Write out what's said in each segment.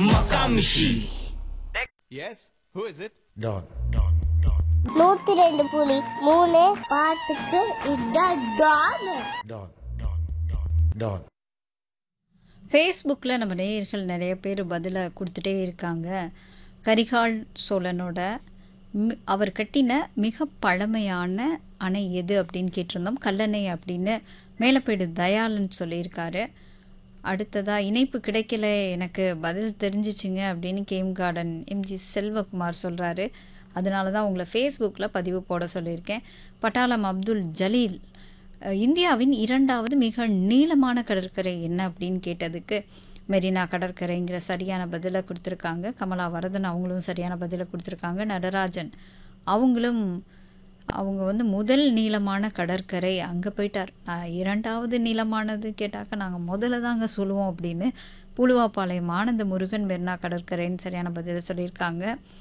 Makamishi. Yes? Who is it? Don. நூத்தி ரெண்டு புலி மூணு பாட்டுக்கு இதான் டான் Don. Don. ஃபேஸ்புக்கில் நம்ம நேயர்கள் நிறைய பேர் பதிலை கொடுத்துட்டே இருக்காங்க கரிகால் சோழனோட மி- அவர் கட்டின மிக பழமையான அணை எது அப்படின்னு கேட்டிருந்தோம் கல்லணை அப்படின்னு மேலப்பேடு தயாளன் சொல்லியிருக்காரு அடுத்ததாக இணைப்பு கிடைக்கல எனக்கு பதில் தெரிஞ்சிச்சுங்க அப்படின்னு கேம் கார்டன் எம்ஜி செல்வகுமார் சொல்கிறாரு அதனால தான் உங்களை ஃபேஸ்புக்கில் பதிவு போட சொல்லியிருக்கேன் பட்டாளம் அப்துல் ஜலீல் அஹ், இந்தியாவின் இரண்டாவது மிக நீளமான கடற்கரை என்ன அப்படின்னு கேட்டதுக்கு மெரினா கடற்கரைங்கிற சரியான பதிலை கொடுத்துருக்காங்க கமலா வரதன் அவங்களும் சரியான பதிலை கொடுத்துருக்காங்க நடராஜன் அவங்களும் அவங்க வந்து முதல் நீளமான கடற்கரை அங்கே போயிட்டார் நான் இரண்டாவது நீளமானது கேட்டாக்க நாங்கள் முதல்ல தாங்க சொல்லுவோம் அப்படின்னு புழுவாப்பாளையம் ஆனந்த முருகன் மெரினா கடற்கரைன்னு சரியான பதிலை சொல்லியிருக்காங்க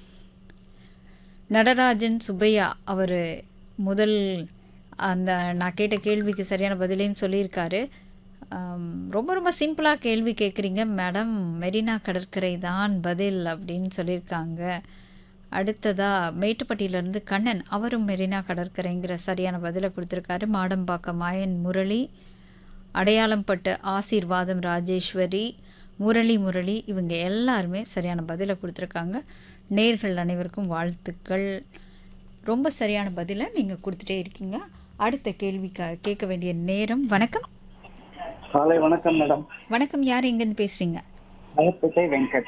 நடராஜன் சுப்பையா அவர் முதல் அந்த நான் கேட்ட கேள்விக்கு சரியான பதிலையும் சொல்லியிருக்காரு ஆம், ரொம்ப ரொம்ப சிம்பிளாக கேள்வி கேட்குறீங்க மேடம் மெரினா கடற்கரை தான் பதில் அப்படின்னு சொல்லியிருக்காங்க அடுத்ததாக மேட்டுப்பட்டியிலேருந்து கண்ணன் அவரும் மெரினா கடற்கரைங்கிற சரியான பதிலை கொடுத்துருக்காரு மாடம்பாக்கம் மாயன் முரளி அடையாளம் பட்டு ஆசீர்வாதம் ராஜேஸ்வரி முரளி முரளி இவங்க எல்லாருமே சரியான பதிலை கொடுத்துருக்காங்க நேர்கள் அனைவருக்கும் வாழ்த்துக்கள் ரொம்ப சரியான பதிலை நீங்கள் கொடுத்துட்டே இருக்கீங்க அடுத்த கேள்வி கேட்க வேண்டிய நேரம் வணக்கம் காலை வணக்கம் மேடம் வணக்கம் யார் எங்கேருந்து பேசுகிறீங்க மலப்பேட்டை வெங்கட்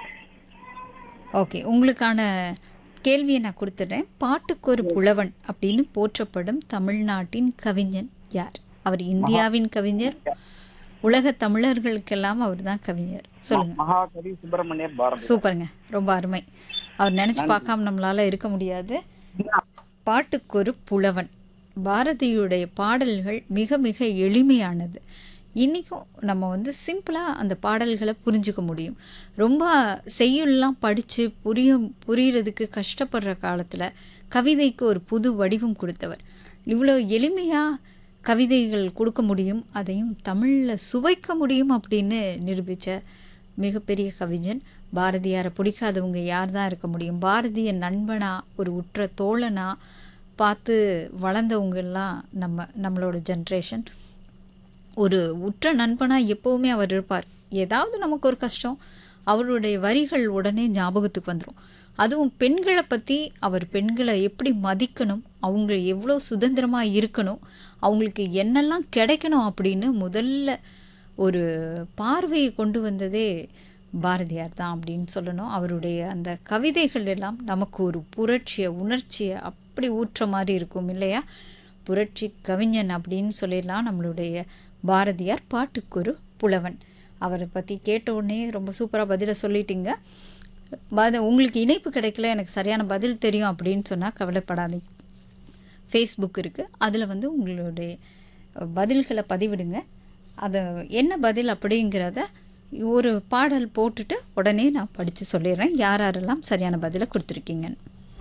ஓகே உங்களுக்கான கேள்வியை நான் கொடுத்துட்றேன் பாட்டுக்கு ஒரு புலவன் அப்படின்னு போற்றப்படும் தமிழ்நாட்டின் கவிஞன் யார் அவர் இந்தியாவின் கவிஞர் உலக தமிழர்களுக்கெல்லாம் அவர் தான் கவிஞர் சொல்லுங்க மகாகவி சுப்பிரமணியர் பாரதி சூப்பருங்க ரொம்ப அருமை அவர் நினச்சி பார்க்காம நம்மளால இருக்க முடியாது பாட்டுக்கொரு புலவன் பாரதியுடைய பாடல்கள் மிக மிக எளிமையானது இன்றைக்கும் நம்ம வந்து சிம்பிளாக அந்த பாடல்களை புரிஞ்சுக்க முடியும் ரொம்ப செய்யுள்லாம் படித்து புரியும் புரியறதுக்கு கஷ்டப்படுற காலத்தில் கவிதைக்கு ஒரு புது வடிவம் கொடுத்தவர் இவ்வளோ எளிமையாக கவிதைகள் கொடுக்க முடியும் அதையும் தமிழில் சுவைக்க முடியும் அப்படின்னு நிரூபித்த மிகப்பெரிய கவிஞன் பாரதியாரை பிடிக்காதவங்க யார் தான் இருக்க முடியும் பாரதிய நண்பனா ஒரு உற்ற தோழனா பார்த்து வளர்ந்தவங்கெல்லாம் நம்ம நம்மளோட ஜென்ரேஷன் ஒரு உற்ற நண்பனாக எப்போவுமே அவர் இருப்பார் ஏதாவது நமக்கு ஒரு கஷ்டம் அவருடைய வரிகள் உடனே ஞாபகத்துக்கு வந்துடும் அதுவும் பெண்களை பற்றி அவர் பெண்களை எப்படி மதிக்கணும் அவங்க எவ்வளோ சுதந்திரமாக இருக்கணும் அவங்களுக்கு என்னெல்லாம் கிடைக்கணும் அப்படின்னு முதல்ல ஒரு பார்வையை கொண்டு வந்ததே பாரதியார் தான் அப்படின்னு சொல்லணும் அவருடைய அந்த கவிதைகள் எல்லாம் நமக்கு ஒரு புரட்சியை உணர்ச்சியை அப்படி ஊற்ற மாதிரி இருக்கும் இல்லையா புரட்சி கவிஞன் அப்படின்னு சொல்லிடலாம் நம்மளுடைய பாரதியார் பாட்டுக்கொரு புலவன் அவரை பற்றி கேட்ட உடனே ரொம்ப சூப்பராக பதிலை சொல்லிட்டீங்க பத உங்களுக்கு இணைப்பு கிடைக்கல எனக்கு சரியான பதில் தெரியும் அப்படின்னு சொன்னால் கவலைப்படாதீங்க ஃபேஸ்புக் இருக்குது அதில் வந்து உங்களுடைய பதில்களை பதிவிடுங்க அதை என்ன பதில் அப்படிங்கிறத ஒரு பாடல் போட்டுட்டு உடனே நான் படித்து சொல்லிடுறேன் யார் யாரெல்லாம் சரியான பதிலை கொடுத்துருக்கீங்கன்னு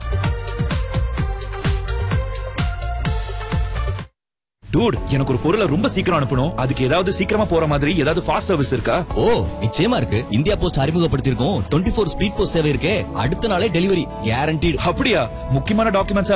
டூட் எனக்கு ஒரு பொருளை ரொம்ப சீக்கிரம் அனுப்பணும் அதுக்கு ஏதாவது சீக்கிரமா போற மாதிரி ஏதாவது ஃபாஸ்ட் சர்வீஸ் இருக்கா ஓ நிச்சயமா இருக்கு இந்தியா போஸ்ட் அறிமுகப்படுத்தியிருக்கோம் டுவெண்ட்டி ஃபோர் ஸ்பீட் போஸ்ட் சேவை இருக்கே அடுத்த நாளே டெலிவரி கேரண்டீடு அப்படியா முக்கியமான டாக்குமெண்ட்ஸ்